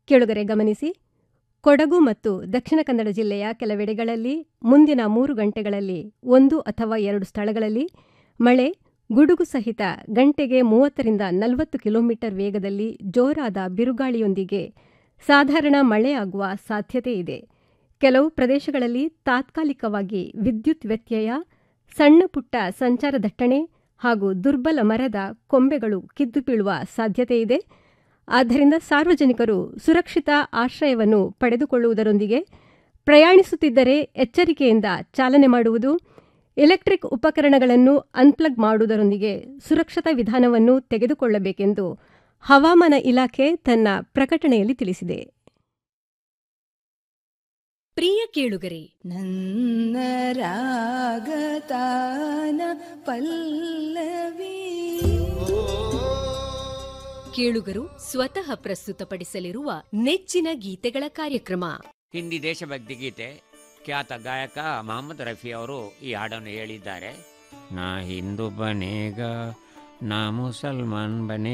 ಕೇಳುಗರೆ ಗಮನಿಸಿ ಕೊಡಗು ಮತ್ತು ದಕ್ಷಿಣ ಕನ್ನಡ ಜಿಲ್ಲೆಯ ಕೆಲವೆಡೆಗಳಲ್ಲಿ ಮುಂದಿನ ಮೂರು ಗಂಟೆಗಳಲ್ಲಿ ಒಂದು ಅಥವಾ ಎರಡು ಸ್ಥಳಗಳಲ್ಲಿ ಮಳೆ ಗುಡುಗು ಸಹಿತ ಗಂಟೆಗೆ ಮೂವತ್ತರಿಂದ ನಲವತ್ತು ಕಿಲೋಮೀಟರ್ ವೇಗದಲ್ಲಿ ಜೋರಾದ ಬಿರುಗಾಳಿಯೊಂದಿಗೆ ಸಾಧಾರಣ ಮಳೆಯಾಗುವ ಸಾಧ್ಯತೆ ಇದೆ ಕೆಲವು ಪ್ರದೇಶಗಳಲ್ಲಿ ತಾತ್ಕಾಲಿಕವಾಗಿ ವಿದ್ಯುತ್ ವ್ಯತ್ಯಯ ಸಣ್ಣ ಪುಟ್ಟ ಸಂಚಾರ ದಟ್ಟಣೆ ಹಾಗೂ ದುರ್ಬಲ ಮರದ ಕೊಂಬೆಗಳು ಕಿದ್ದು ಬೀಳುವ ಸಾಧ್ಯತೆ ಇದೆ ಆದ್ದರಿಂದ ಸಾರ್ವಜನಿಕರು ಸುರಕ್ಷಿತ ಆಶ್ರಯವನ್ನು ಪಡೆದುಕೊಳ್ಳುವುದರೊಂದಿಗೆ ಪ್ರಯಾಣಿಸುತ್ತಿದ್ದರೆ ಎಚ್ಚರಿಕೆಯಿಂದ ಚಾಲನೆ ಮಾಡುವುದು ಎಲೆಕ್ಟ್ರಿಕ್ ಉಪಕರಣಗಳನ್ನು ಅನ್ಪ್ಲಗ್ ಮಾಡುವುದರೊಂದಿಗೆ ಸುರಕ್ಷತಾ ವಿಧಾನವನ್ನು ತೆಗೆದುಕೊಳ್ಳಬೇಕೆಂದು ಹವಾಮಾನ ಇಲಾಖೆ ತನ್ನ ಪ್ರಕಟಣೆಯಲ್ಲಿ ತಿಳಿಸಿದೆ ಪ್ರಿಯ ಕೇಳುಗರೆ ನನ್ನ ರಾಗತಾನ ಪಲ್ಲವಿ ಕೇಳುಗರು ಸ್ವತಃ ಪ್ರಸ್ತುತಪಡಿಸಲಿರುವ ನೆಚ್ಚಿನ ಗೀತೆಗಳ ಕಾರ್ಯಕ್ರಮ ಹಿಂದಿ ದೇಶಭಕ್ತಿ ಗೀತೆ ಖ್ಯಾತ ಗಾಯಕ ಮೊಹಮ್ಮದ್ ರಫಿ ಅವರು ಈ ಹಾಡನ್ನು ಹೇಳಿದ್ದಾರೆ ನಾ ಹಿಂದೂ ಬನೇಗ ನಾ ಮುಸಲ್ಮಾನ್ ಬನೇ